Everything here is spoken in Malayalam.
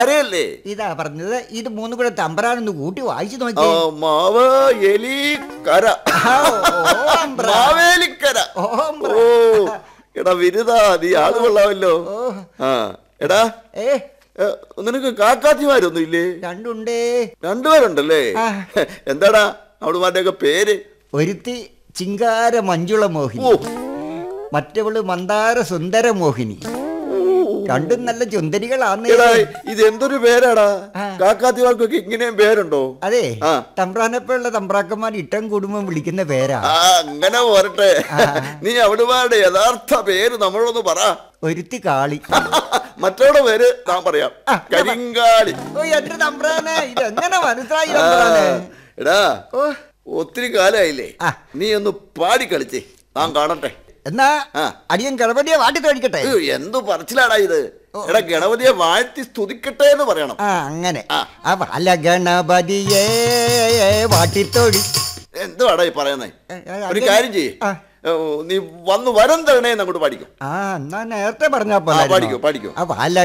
കരയല്ലേ ഇതാ പറഞ്ഞത് ഇത് മൂന്നും കൂടെ തമ്പറാനൊന്ന് കൂട്ടി വായിച്ചു ആ, നോക്കി മാവ് എലി കര മാവേലിക്കര ഓമ്പ്ര. ഓ എടാ വിരുദാ നീ ആള് കൊള്ളാമല്ലോ ആ എടാ ഏ ഏ, നിനക്ക് കാക്കാത്തിമാരൊന്നും ഇല്ലേ രണ്ടുണ്ടേ രണ്ടുപേരുണ്ടല്ലേ ആ. എന്താടാ അവളുമാരുടെയൊക്കെ പേര് ഒരുത്തി ചിങ്കാര മഞ്ജുള മോഹിനി ഓ മറ്റവള് മന്ദാര സുന്ദര മോഹിനി രണ്ടും നല്ല ചുന്ദരികളാന്നേ എടാ ഇത് എന്തൊരു പേരാടാ ആ. കാക്കാത്തിമാർക്കൊക്കെ ഇങ്ങനെയും പേരുണ്ടോ അതെ ആ. തമ്പ്രാനെപ്പോഴുള്ള തമ്പ്രാക്കന്മാർ ഇട്ടം കുടുംബം വിളിക്കുന്ന പേരാ ആ അങ്ങനെ പോരട്ടെ നീ അവളുമാരുടെ യഥാർത്ഥ പേര് നമ്മളൊന്ന് പറ ഒരുത്തി കാളി മറ്റവളുടെ പേര് ഞാൻ പറയാം ആ, കരിങ്കാളി ഓ എന്റെ തമ്പ്രാനെ ഇതെങ്ങനെ മനസ്സിലായി തമ്പ്രാനെ എടാ ഓ ഒത്തിരി കാലായില്ലേ ആ. നീ ഒന്ന് പാടി കളിച്ചേ ഞാൻ കാണട്ടെ എന്നാ ആ. അടിയൻ ഗണപതിയെ വാട്ടി തോടിക്കട്ടെ അയ്യോ, എന്തു പറച്ചിലാടാ ഇത് എടാ ഗണപതിയെ വാഴ്ത്തി സ്തുതിക്കട്ടെ എന്ന് പറയണം ആ അങ്ങനെ ആ. ആ വല ഗണപതിയെ വാട്ടിത്തൊഴി എന്തുവാടാ ഈ പറയുന്നേ ഏ, ഏ, ഒരു അങ്ങനെ- കാര്യം ചെയ്യേ ആ. നീ വന്ന് വരം തരണേ അങ്ങോട്ട് പാടിക്കും ആ എന്നാ നേരത്തെ പറഞ്ഞാ ആ പോലെ പാടിക്കോ പാടിക്കോ ആ വല